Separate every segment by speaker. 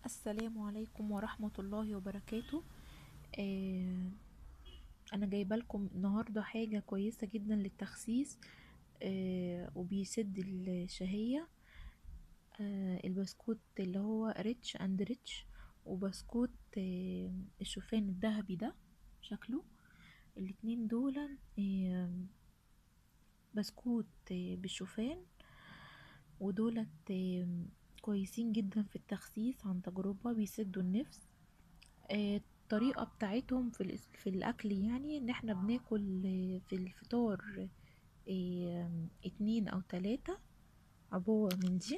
Speaker 1: السلام عليكم ورحمة الله وبركاته آه انا جايبه لكم النهارده حاجه كويسه جدا للتخسيس آه وبيسد الشهيه آه البسكوت اللي هو ريتش اند ريتش وبسكوت آه الشوفان الذهبي ده شكله الاتنين دول آه بسكوت آه بالشوفان ودولت آه كويسين جدا في التخسيس عن تجربة بيسدوا النفس آه، الطريقة بتاعتهم في, الأس- في الأكل يعني إن احنا بناكل آه، في الفطار آه، اتنين أو تلاتة عبوة من دي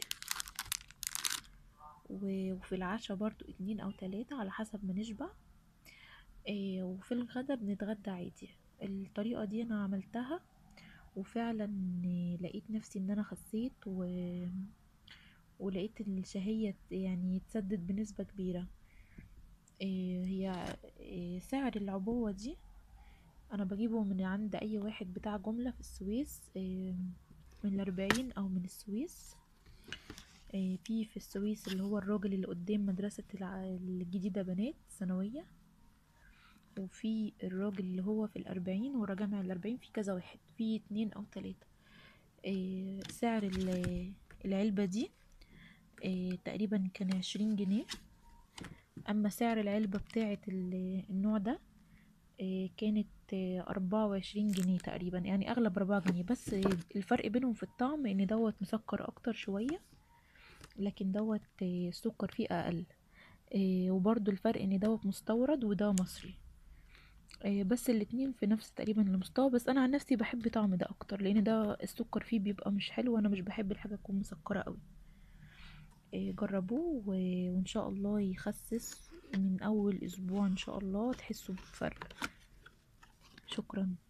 Speaker 1: و- وفي العشاء برضو اتنين أو تلاتة على حسب ما نشبع آه، وفي الغدا بنتغدى عادي الطريقة دي أنا عملتها وفعلا آه، لقيت نفسي إن أنا خسيت و... ولقيت الشهية يعني اتسدت بنسبة كبيرة إيه هي إيه سعر العبوة دي انا بجيبه من عند اي واحد بتاع جملة في السويس إيه من الاربعين او من السويس إيه في في السويس اللي هو الراجل اللي قدام مدرسة الع- الجديدة بنات ثانوية وفي الراجل اللي هو في الأربعين ورا جامع الأربعين في كذا واحد في اتنين أو تلاتة إيه سعر ال- العلبة دي إيه تقريبا كان عشرين جنيه أما سعر العلبة بتاعة ال- النوع ده إيه، كانت أربعة وعشرين جنيه تقريبا يعني أغلب أربعة جنيه بس الفرق بينهم في الطعم إن دوت مسكر أكتر شوية لكن دوت إيه، السكر فيه أقل إيه، وبرضو الفرق إن دوت مستورد وده مصري إيه، بس الاتنين في نفس تقريبا المستوى بس أنا عن نفسي بحب طعم ده أكتر لأن ده السكر فيه بيبقى مش حلو وأنا مش بحب الحاجة تكون مسكرة قوي إيه، جربوه و- وإن شاء الله يخسس من أول أسبوع إن شاء الله تحسوا بفرق شكرا